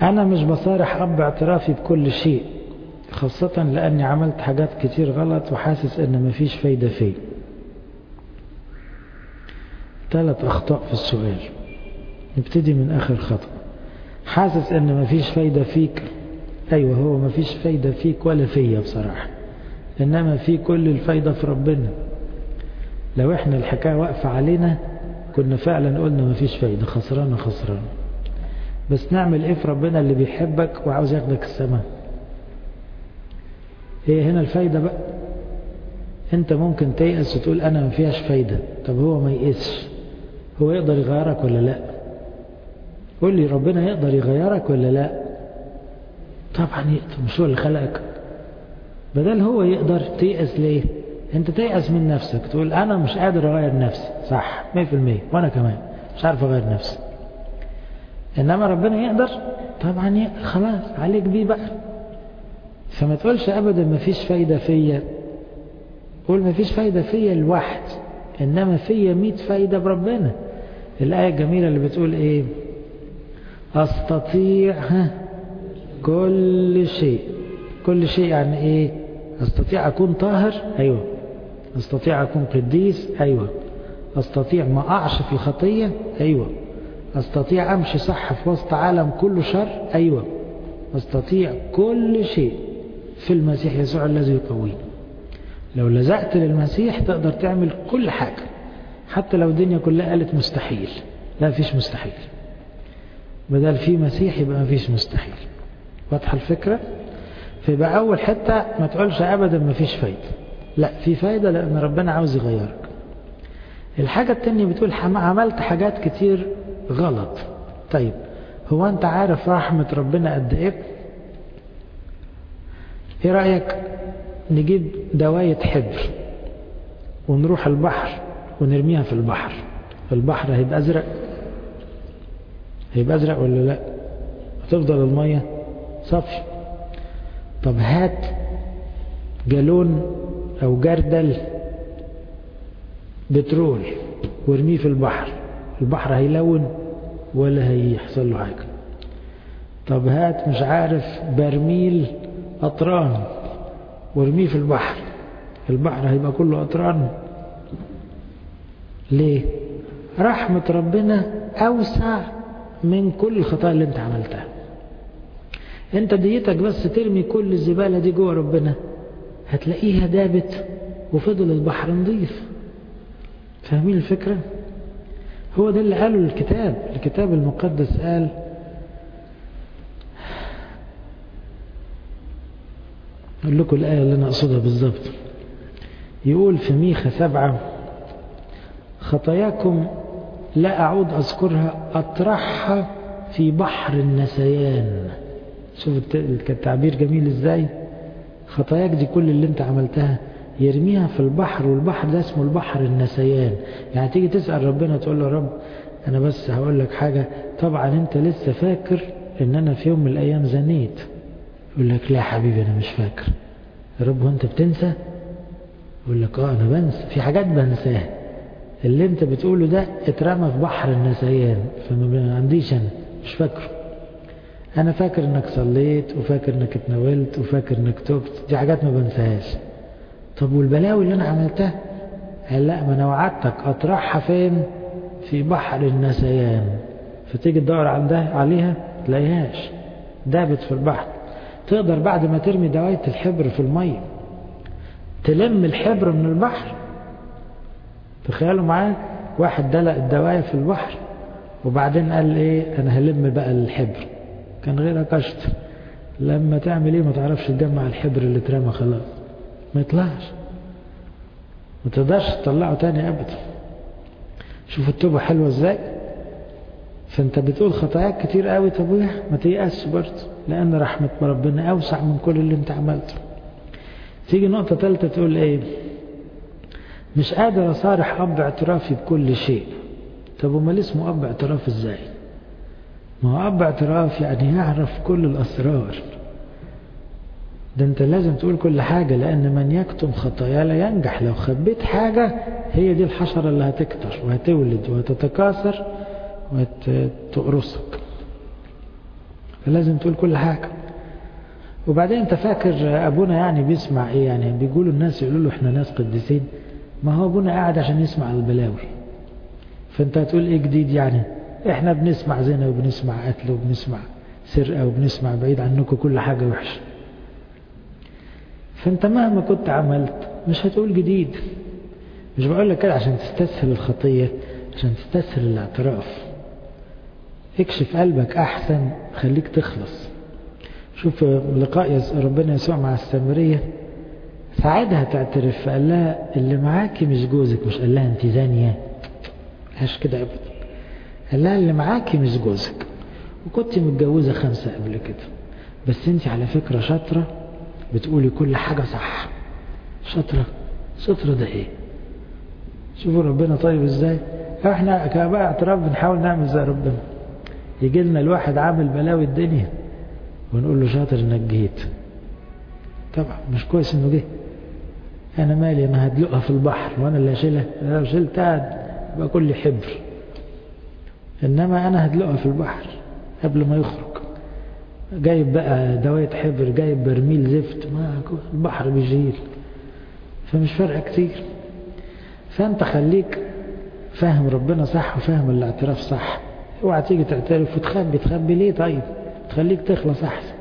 أنا مش بصارح أب اعترافي بكل شيء خاصة لأني عملت حاجات كتير غلط وحاسس إن مفيش فايدة فيه ثلاث أخطاء في السؤال نبتدي من آخر خطأ حاسس إن مفيش فايدة فيك أيوة هو مفيش فايدة فيك ولا فيا بصراحة إنما في كل الفايدة في ربنا لو إحنا الحكاية واقفة علينا كنا فعلا قلنا مفيش فايدة خسرانة خسرانة بس نعمل إيه في ربنا اللي بيحبك وعاوز ياخدك السماء هي هنا الفايدة بقى انت ممكن تيأس وتقول انا ما فيهاش فايدة طب هو ما يئسش هو يقدر يغيرك ولا لا قول لي ربنا يقدر يغيرك ولا لا طبعا يقدر مش هو اللي خلقك بدل هو يقدر تيأس ليه انت تيأس من نفسك تقول انا مش قادر اغير نفسي صح 100% وانا كمان مش عارف اغير نفسي انما ربنا يقدر طبعا يقدر خلاص عليك بيه بقى فما تقولش ابدا ما فيش فايدة فيا قول ما فيش فايدة فيا الواحد انما فيا مئة فايدة بربنا الآية الجميلة اللي بتقول ايه استطيع ها كل شيء كل شيء يعني ايه استطيع اكون طاهر ايوه استطيع اكون قديس ايوه استطيع ما اعش في خطية ايوه استطيع امشي صح في وسط عالم كله شر ايوه استطيع كل شيء في المسيح يسوع الذي يقويني لو لزقت للمسيح تقدر تعمل كل حاجة حتى لو الدنيا كلها قالت مستحيل لا فيش مستحيل بدل في مسيح يبقى ما فيش مستحيل واضحة الفكرة فيبقى أول حتة ما تقولش أبدا ما فيش فايدة لا في فايدة لأن ربنا عاوز يغيرك الحاجة التانية بتقول عملت حاجات كتير غلط طيب هو أنت عارف رحمة ربنا قد إيه إيه رأيك نجيب دواية حبر ونروح البحر ونرميها في البحر البحر هيبقى أزرق هيبقى أزرق ولا لا هتفضل المية صافي طب هات جالون أو جردل بترول وارميه في البحر البحر هيلون ولا هيحصل له حاجة طب هات مش عارف برميل أطران وارميه في البحر البحر هيبقى كله أطران ليه رحمة ربنا أوسع من كل الخطايا اللي انت عملتها انت ديتك بس ترمي كل الزبالة دي جوه ربنا هتلاقيها دابت وفضل البحر نظيف فاهمين الفكرة هو ده اللي قاله الكتاب الكتاب المقدس قال أقول لكم الآية اللي أنا أقصدها بالظبط يقول في ميخا سبعة خطاياكم لا أعود أذكرها أطرحها في بحر النسيان شوف التعبير جميل إزاي خطاياك دي كل اللي انت عملتها يرميها في البحر والبحر ده اسمه البحر النسيان يعني تيجي تسأل ربنا تقول له رب أنا بس هقول لك حاجة طبعا انت لسه فاكر ان انا في يوم من الايام زنيت يقول لك لا حبيبي انا مش فاكر يا رب وانت بتنسى يقول لك اه انا بنسى في حاجات بنساها اللي انت بتقوله ده اترمى في بحر النسيان فما عنديش انا مش فاكره انا فاكر انك صليت وفاكر انك اتناولت وفاكر انك تبت دي حاجات ما بنساهاش طب والبلاوي اللي انا عملتها قال لا ما انا وعدتك اطرحها فين في بحر النسيان فتيجي تدور عندها عليها تلاقيهاش دابت في البحر تقدر بعد ما ترمي دواية الحبر في المية تلم الحبر من البحر تخيلوا معايا واحد دلق الدواية في البحر وبعدين قال ايه انا هلم بقى الحبر كان غيرها قشط لما تعمل ايه ما تعرفش تجمع الحبر اللي اترمى خلاص ما يطلعش ما تقدرش تطلعه تاني ابدا شوف التوبة حلوة ازاي فانت بتقول خطاياك كتير قوي طب ما تيأسش برضه لان رحمة ربنا اوسع من كل اللي انت عملته تيجي نقطة ثالثة تقول ايه مش قادر اصارح اب اعترافي بكل شيء طب امال اسمه اب اعتراف ازاي ما هو اب اعتراف يعني يعرف كل الاسرار ده انت لازم تقول كل حاجة لان من يكتم خطايا لا ينجح لو خبيت حاجة هي دي الحشرة اللي هتكتر وهتولد وهتتكاثر وتقرصك فلازم تقول كل حاجة وبعدين انت فاكر ابونا يعني بيسمع ايه يعني بيقولوا الناس يقولوا له احنا ناس قديسين ما هو ابونا قاعد عشان يسمع البلاوي فانت هتقول ايه جديد يعني احنا بنسمع زنا وبنسمع قتل وبنسمع سرقة وبنسمع بعيد عنكم كل حاجة وحشة فانت مهما كنت عملت مش هتقول جديد مش بقول لك كده عشان تستسهل الخطية عشان تستسهل الاعتراف اكشف قلبك احسن خليك تخلص شوف لقاء ربنا يسوع مع السامرية ساعدها تعترف فقال لها اللي معاكي مش جوزك مش قال لها انت زانية هاش كده ابدا قال لها اللي معاكي مش جوزك وكنت متجوزة خمسة قبل كده بس انت على فكرة شاطرة بتقولي كل حاجة صح شاطرة شاطرة ده ايه شوفوا ربنا طيب ازاي احنا كاباء اعتراف بنحاول نعمل زي ربنا يجي لنا الواحد عامل بلاوي الدنيا ونقول له شاطر انك جيت طبعا مش كويس انه جه انا مالي انا هدلقها في البحر وانا اللي اشيلها لو شلتها يبقى كل حبر انما انا هدلقها في البحر قبل ما يخرج جايب بقى دواية حبر جايب برميل زفت ما البحر بيجيل فمش فارقه كتير فانت خليك فاهم ربنا صح وفاهم الاعتراف صح اوعى تيجي تعترف وتخبي تخبي ليه طيب تخليك تخلص احسن